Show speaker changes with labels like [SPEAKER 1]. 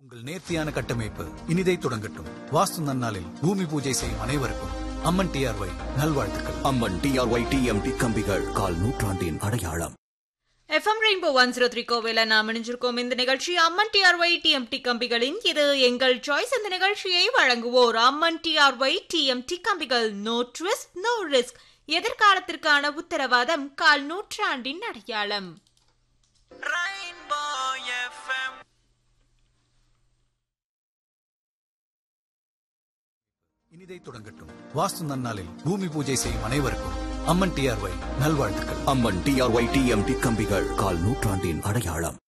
[SPEAKER 1] உங்கள் நேர்த்தியான கட்டமைப்பு இனிதை தொடங்கட்டும் வாஸ்து நன்னாளில் பூமி பூஜை செய்யும் அனைவருக்கும் அம்மன் டிஆர்ஒய் நல்வாழ்த்துக்கள்
[SPEAKER 2] அம்மன் டிஆர்ஒய் டிஎம்டி கம்பிகள் கால் நூற்றாண்டின் அடையாளம்
[SPEAKER 3] FM rainbow one zero three கோவில நாம் இணைஞ்சிருக்கோம் இந்த நிகழ்ச்சி அம்மன் டிஆர்ஒய் டிஎம்டி கம்பிகளின் இது எங்கள் சாய்ஸ் இந்த நிகழ்ச்சியை வழங்குவோர் அம்மன் டிஆர்ஒய் டிஎம்டி கம்பிகள் நோ ட்விஸ்ட் நோ ரிஸ்க் எதிர்காலத்திற்கான உத்தரவாதம் கால் நூற்றாண்டின் அடையாளம்
[SPEAKER 1] இனிதை தொடங்கட்டும் வாஸ்து நன்னாளில் பூமி பூஜை செய்யும் அனைவருக்கும் அம்மன் டிஆர்ஒய் நல்வாழ்த்துக்கள்
[SPEAKER 2] அம்மன் டிஆர்ஒய் டிஎம்டி கம்பிகள் கால் நூற்றாண்டின் அடையாளம்